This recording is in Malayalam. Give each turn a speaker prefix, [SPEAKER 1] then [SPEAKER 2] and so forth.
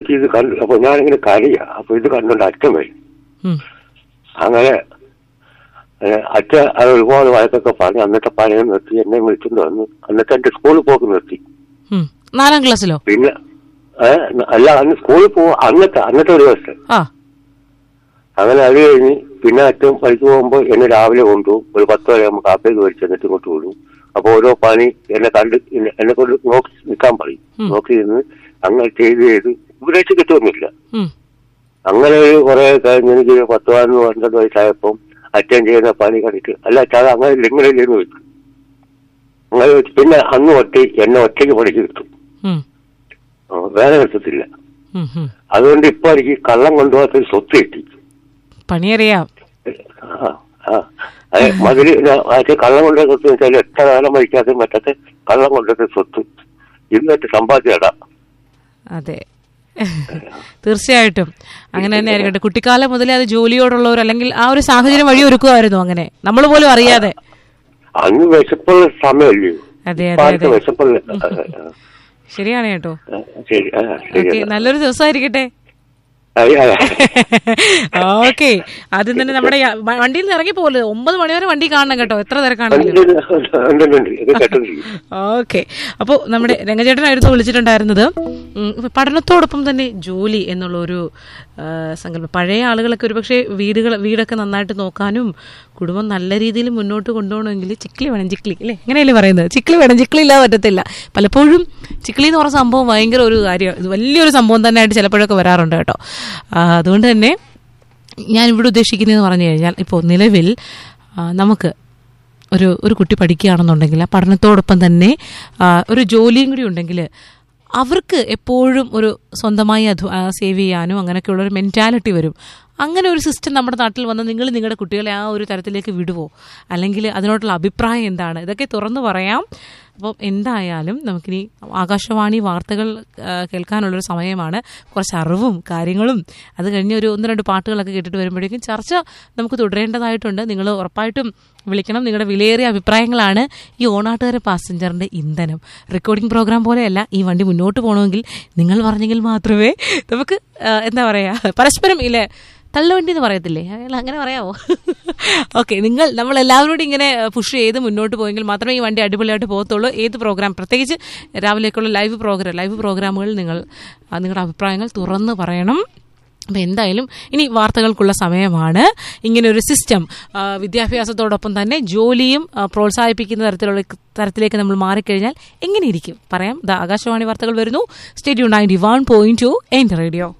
[SPEAKER 1] എനിക്ക് ഇത് കണ്ടു അപ്പൊ ഞാനിങ്ങനെ കരയാ അപ്പൊ ഇത് കണ്ടോണ്ട് അച്ഛൻ വരും
[SPEAKER 2] ഉം.
[SPEAKER 1] അങ്ങനെ ഏ, അച്ഛൻ അത് ഒരുപാട് വഴക്കൊക്കെ പറഞ്ഞ് അന്നത്തെ പഴയ നിർത്തി എന്നെ വിളിച്ചുകൊണ്ട് വന്നു അന്നത്തെ എന്റെ സ്കൂളിൽ പോക്ക് നിർത്തി
[SPEAKER 2] ഉം. നാലാം ക്ലാസ്സിലോ
[SPEAKER 1] പിന്നെ ഏ, അല്ല അന്ന് സ്കൂളിൽ പോകും അന്നത്തെ അന്നത്തെ ഒരു ദിവസം
[SPEAKER 2] ആ
[SPEAKER 1] അങ്ങനെ അത് കഴിഞ്ഞ് പിന്നെ അച്ഛൻ പണിക്ക് പോകുമ്പോ എന്നെ രാവിലെ കൊണ്ടുപോകും ഒരു പത്ത് വരെ നമുക്ക് കാപ്പേക്ക് മേടിച്ച് എന്നിട്ട് ഇങ്ങോട്ട് വിടും അപ്പൊ ഓരോ പണി എന്നെ കണ്ട് എന്നെ- എന്നെ കൊണ്ട് നോക്കി നിൽക്കാൻ പറയും
[SPEAKER 2] ഉം.
[SPEAKER 1] നോക്കി നിന്ന് അങ്ങനെ ചെയ്ത് ചെയ്ത് ഉപദേശിച്ച് കിട്ടുമൊന്നുമില്ല
[SPEAKER 2] ഉം.
[SPEAKER 1] അങ്ങനെ ഒരു കുറെ കഴിഞ്ഞ് എനിക്ക് ഒരു പത്ത് പതിനൊന്ന് പന്ത്രണ്ട് വയസ്സായപ്പം അച്ഛൻ ചെയ്യുന്ന പണി കണ്ടിട്ട് അല്ല അച്ഛാ അത് അങ്ങനെ ഇല്ല, ഇങ്ങനെ ഇല്ലെന്ന് വെച്ചു അങ്ങനെ വെച്ച് പിന്നെ അന്ന് ഒറ്റ എന്നെ ഒറ്റയ്ക്ക് പഠിച്ച് കിട്ടും
[SPEAKER 2] ഉം.
[SPEAKER 1] ആ, വേറെ കിട്ടത്തില്ല
[SPEAKER 2] ഉം. ഉം.
[SPEAKER 1] അതുകൊണ്ട് ഇപ്പൊ എനിക്ക് കള്ളം കൊണ്ടുപോകാത്ത സ്വത്ത് കിട്ടി
[SPEAKER 2] പണിയറിയാം
[SPEAKER 1] ആ, ആ. അതെ മതില് മറ്റേ കള്ളം കൊണ്ട സ്വത്ത് വെച്ചാൽ എത്ര കാലം വഹിക്കാതെ പറ്റാത്ത കള്ളം കൊണ്ടത്തെ സ്വത്ത് ഇന്നത്തെ സമ്പാദ്യടാ
[SPEAKER 2] അതെ തീർച്ചയായിട്ടും അങ്ങനെ തന്നെ ആയിരിക്കട്ടെ കുട്ടിക്കാലം മുതലേ അത് ജോലിയോടുള്ളവർ അല്ലെങ്കിൽ ആ ഒരു സാഹചര്യം വഴി ഒരുക്കുമായിരുന്നു അങ്ങനെ നമ്മൾ പോലും അറിയാതെ
[SPEAKER 1] അന്ന് വിശപ്പുള്ള സമയമല്ലേ
[SPEAKER 2] അതെ
[SPEAKER 1] ഇപ്പൊ
[SPEAKER 2] അതെ
[SPEAKER 1] ആർക്കും
[SPEAKER 2] അതെ
[SPEAKER 1] വിശപ്പുള്ള ആ, ആ,
[SPEAKER 2] ശരിയാണ് കേട്ടോ
[SPEAKER 1] ആ, ശരി ആ ശരി
[SPEAKER 2] ഓക്കെ നല്ലൊരു ദിവസമായിരിക്കട്ടെ
[SPEAKER 1] ആ, ആ,
[SPEAKER 2] ഓക്കെ ആദ്യം തന്നെ നമ്മുടെ യാ- വ- വണ്ടിയിൽ നിന്ന് ഇറങ്ങി പോലെ ഒമ്പത് മണിവരെ വണ്ടി കാണണം കേട്ടോ എത്ര തിരക്കാണെങ്കിലും
[SPEAKER 1] ഉണ്ട്, ഉണ്ട്, ഉണ്ട്, ഉണ്ട്. ഇത് കേട്ടോണ്ടിരിക്കും
[SPEAKER 2] ഓക്കെ അപ്പോൾ നമ്മുടെ രംഗചേട്ടനായിരുന്നു വിളിച്ചിട്ടുണ്ടായിരുന്നത് ഉം, ഇപ്പൊ പഠനത്തോടൊപ്പം തന്നെ ജോലി എന്നുള്ള ഒരു ആ, സങ്കല്പം പഴയ ആളുകളൊക്കെ ഒരുപക്ഷെ വീടുകൾ വീടൊക്കെ നന്നായിട്ട് നോക്കാനും കുടുംബം നല്ല രീതിയിൽ മുന്നോട്ട് കൊണ്ടുപോകണമെങ്കിൽ ചിക്ലി വേണം ചിക്ലി അല്ലേ എങ്ങനെയല്ലേ പറയുന്നത് ചിക്ലി വേണം ചിക്ലി ഇല്ലാതെ പറ്റത്തില്ല പലപ്പോഴും ചിക്ലി എന്ന് പറഞ്ഞ സംഭവം ഭയങ്കര ഒരു കാര്യം ഇത് വലിയൊരു സംഭവം തന്നെ ആയിട്ട് ചിലപ്പോഴൊക്കെ വരാറുണ്ട് കേട്ടോ ആ, അതുകൊണ്ട് തന്നെ ഞാൻ ഇവിടെ ഉദ്ദേശിക്കുന്നതെന്ന് പറഞ്ഞു കഴിഞ്ഞാൽ ഇപ്പോൾ നിലവിൽ ആ, നമുക്ക് ഒരു ഒരു കുട്ടി പഠിക്കുകയാണെന്നുണ്ടെങ്കിൽ ആ പഠനത്തോടൊപ്പം തന്നെ ആ, ഒരു ജോലിയും കൂടി ഉണ്ടെങ്കിൽ അവർക്ക് എപ്പോഴും ഒരു സ്വന്തമായി അധ്വ ആ, സേവ് ചെയ്യാനും അങ്ങനെയൊക്കെയുള്ള ഒരു മെൻറ്റാലിറ്റി വരും അങ്ങനെ ഒരു സിസ്റ്റം നമ്മുടെ നാട്ടിൽ വന്ന് നിങ്ങൾ നിങ്ങളുടെ കുട്ടികളെ ആ ഒരു തരത്തിലേക്ക് വിടുവോ അല്ലെങ്കിൽ അതിനോടുള്ള അഭിപ്രായം എന്താണ് ഇതൊക്കെ തുറന്നു പറയാം അപ്പം എന്തായാലും നമുക്കിനി ആകാശവാണി വാർത്തകൾ ആ, കേൾക്കാനുള്ളൊരു സമയമാണ് കുറച്ച് അറിവും കാര്യങ്ങളും അത് കഴിഞ്ഞ് ഒരു ഒന്ന് രണ്ട് പാട്ടുകളൊക്കെ കേട്ടിട്ട് വരുമ്പോഴേക്കും ചർച്ച നമുക്ക് തുടരേണ്ടതായിട്ടുണ്ട് നിങ്ങൾ ഉറപ്പായിട്ടും വിളിക്കണം നിങ്ങളുടെ വിലയേറിയ അഭിപ്രായങ്ങളാണ് ഈ ഓണാട്ടുകാര പാസഞ്ചറിന്റെ ഇന്ധനം റെക്കോർഡിംഗ് പ്രോഗ്രാം പോലെയല്ല ഈ വണ്ടി മുന്നോട്ട് പോകണമെങ്കിൽ നിങ്ങൾ പറഞ്ഞെങ്കിൽ മാത്രമേ നമുക്ക് ആ, എന്താ പറയുക പരസ്പരം ഇല്ലേ തള്ളുവണ്ടി എന്ന് പറയത്തില്ലേ അയാൾ അങ്ങനെ പറയാമോ ഓക്കെ നിങ്ങൾ നമ്മൾ എല്ലാവരോടും ഇങ്ങനെ പുഷ് ചെയ്ത് മുന്നോട്ട് പോയെങ്കിൽ മാത്രമേ ഈ വണ്ടി അടിപൊളിയായിട്ട് പോകത്തുള്ളൂ ഏത് പ്രോഗ്രാം പ്രത്യേകിച്ച് രാവിലേക്കുള്ള ലൈവ് പ്രോഗ്രാം ലൈവ് പ്രോഗ്രാമുകളിൽ നിങ്ങൾ ആ, നിങ്ങളുടെ അഭിപ്രായങ്ങൾ തുറന്ന് പറയണം അപ്പം എന്തായാലും ഇനി വാർത്തകൾക്കുള്ള സമയമാണ് ഇങ്ങനെ ഒരു സിസ്റ്റം ആ, വിദ്യാഭ്യാസത്തോടൊപ്പം തന്നെ ജോലിയും ആ, പ്രോത്സാഹിപ്പിക്കുന്ന തരത്തിലുള്ള തരത്തിലേക്ക് നമ്മൾ മാറിക്കഴിഞ്ഞാൽ എങ്ങനെയിരിക്കും പറയാം ദാ ആകാശവാണി വാർത്തകൾ വരുന്നു സ്റ്റേഡിയോ നയൻറ്റി വൺ പോയിന്റ് ടു എൻ്റെ റേഡിയോ